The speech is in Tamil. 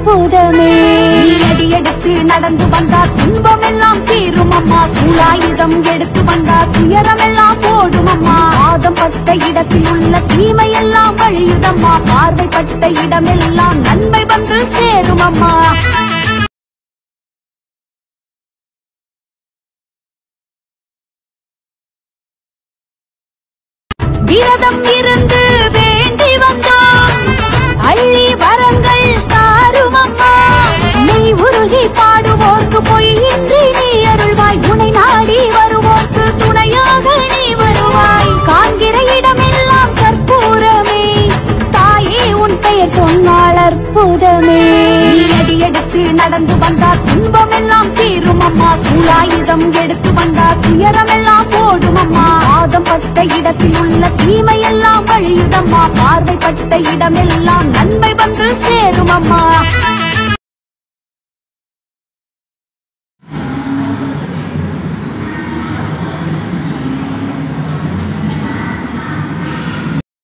அற்புதமே நீ அடி எடுத்து நடந்து வந்தா துன்பம் எல்லாம் தீரும் அம்மா சூலாயுதம் எடுத்து வந்தா துயரம் எல்லாம் போடும் அம்மா பாதம் பட்ட இடத்தில் உள்ள தீமை எல்லாம் அழியுதம்மா பார்வைப்பட்ட இடமெல்லாம் நன்மை வந்து சேரும் அம்மா விரதம் இருந்து வேண்டி வந்தோம் அள்ளி வரங்கள் தாரும் அம்மா நீ உருகி பாடுவோர்க்கு பொய்யின்றி நீ அருள்வாய் துணை நாடி வருவோர்க்கு துணையாக நீ வருவாய் காண்கிற இடமெல்லாம் கற்பூரமே தாயே உன் பெயர் சொன்னால் அற்புதமே நீ அடி எடுத்து நடந்து வந்தா துன்பம் எல்லாம் தீரும் அம்மா சூலாயுதம் எடுத்து வந்தா துயரம் எல்லாம் போடும் அம்மா பாதம் பட்ட இடத்தில் உள்ள தீமை எல்லாம் அழியுதம்மா பார்வைப்பட்ட இடமெல்லாம் நன்மை வந்து சேரும் அம்மா